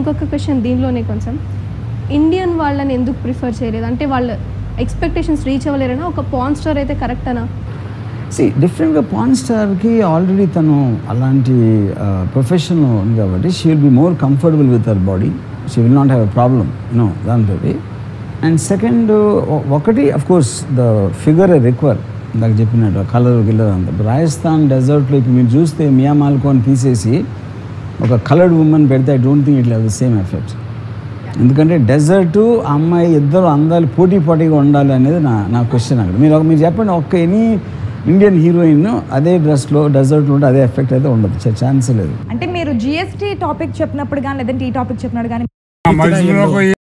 ఇంకొక క్వశ్చన్ దీనిలోనే కొంచెం ఇండియన్ వాళ్ళని ఎందుకు ప్రిఫర్ చేయలేదు అంటే వాళ్ళ ఎక్స్పెక్టేషన్స్ రీచ్ అవ్వలేరనా ఒక పాన్ స్టార్ అయితే కరెక్ట్ అనా సి డిఫరెంట్గా పాన్ స్టార్కి ఆల్రెడీ తను అలాంటి ప్రొఫెషన్ ఉంది కాబట్టి she will be more comfortable with our body she will not have a problem you know దాంతో అండ్ సెకండ్ ఒకటి of course the figure require ఇందాక చెప్పినట్టు కలర్ గిల్లర్ అంతా ఇప్పుడు రాజస్థాన్ డెజర్ట్లో ఇప్పుడు మీరు చూస్తే మియా మాల్కోని తీసేసి ఒక కలర్డ్ ఉమెన్ పెడితే I don't think it have the same effect ఎందుకంటే డెజర్టు అమ్మాయి ఇద్దరు అందాలు పోటీ పోటీగా ఉండాలి అనేది నా నా క్వశ్చన్ అక్కడ మీరు ఒక- మీరు చెప్పండి ఒక్క ఎనీ ఇండియన్ హీరోయిన్ అదే డ్రెస్లో డెజర్ట్లో ఉంటే అదే ఎఫెక్ట్ అయితే ఉండదు ఛాన్స్ లేదు అంటే మీరు జిఎస్టీ టాపిక్ చెప్పినప్పుడు కానీ లేదంటే ఈ టాపిక్ చెప్పినప్పుడు కానీ మనుషులకు